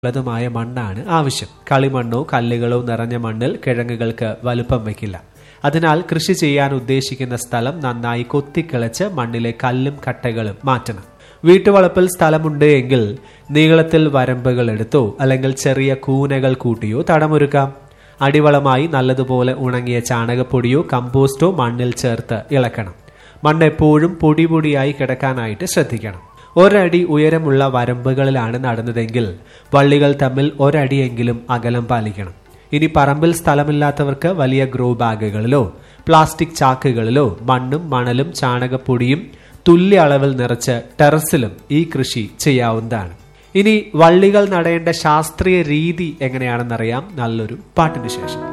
ലതുമായ മണ്ണാണ് ആവശ്യം കളിമണ്ണോ കല്ലുകളോ നിറഞ്ഞ മണ്ണിൽ കിഴങ്ങുകൾക്ക് വലുപ്പം വയ്ക്കില്ല അതിനാൽ കൃഷി ചെയ്യാൻ ഉദ്ദേശിക്കുന്ന സ്ഥലം നന്നായി കൊത്തിക്കിളച്ച് മണ്ണിലെ കല്ലും കട്ടകളും മാറ്റണം വീട്ടുവളപ്പിൽ സ്ഥലമുണ്ട് എങ്കിൽ നീളത്തിൽ വരമ്പുകൾ എടുത്തോ അല്ലെങ്കിൽ ചെറിയ കൂനകൾ കൂട്ടിയോ തടമൊരുക്കാം അടിവളമായി നല്ലതുപോലെ ഉണങ്ങിയ ചാണകപ്പൊടിയോ കമ്പോസ്റ്റോ മണ്ണിൽ ചേർത്ത് ഇളക്കണം മണ്ണ് എപ്പോഴും പൊടി പൊടിയായി കിടക്കാനായിട്ട് ശ്രദ്ധിക്കണം ഒരടി ഉയരമുള്ള വരമ്പുകളിലാണ് നടുന്നതെങ്കിൽ വള്ളികൾ തമ്മിൽ ഒരടിയെങ്കിലും അകലം പാലിക്കണം ഇനി പറമ്പിൽ സ്ഥലമില്ലാത്തവർക്ക് വലിയ ഗ്രോ ബാഗുകളിലോ പ്ലാസ്റ്റിക് ചാക്കുകളിലോ മണ്ണും മണലും ചാണകപ്പൊടിയും തുല്യ അളവിൽ നിറച്ച് ടെറസിലും ഈ കൃഷി ചെയ്യാവുന്നതാണ് ഇനി വള്ളികൾ നടേണ്ട ശാസ്ത്രീയ രീതി എങ്ങനെയാണെന്നറിയാം നല്ലൊരു പാട്ടിന് ശേഷം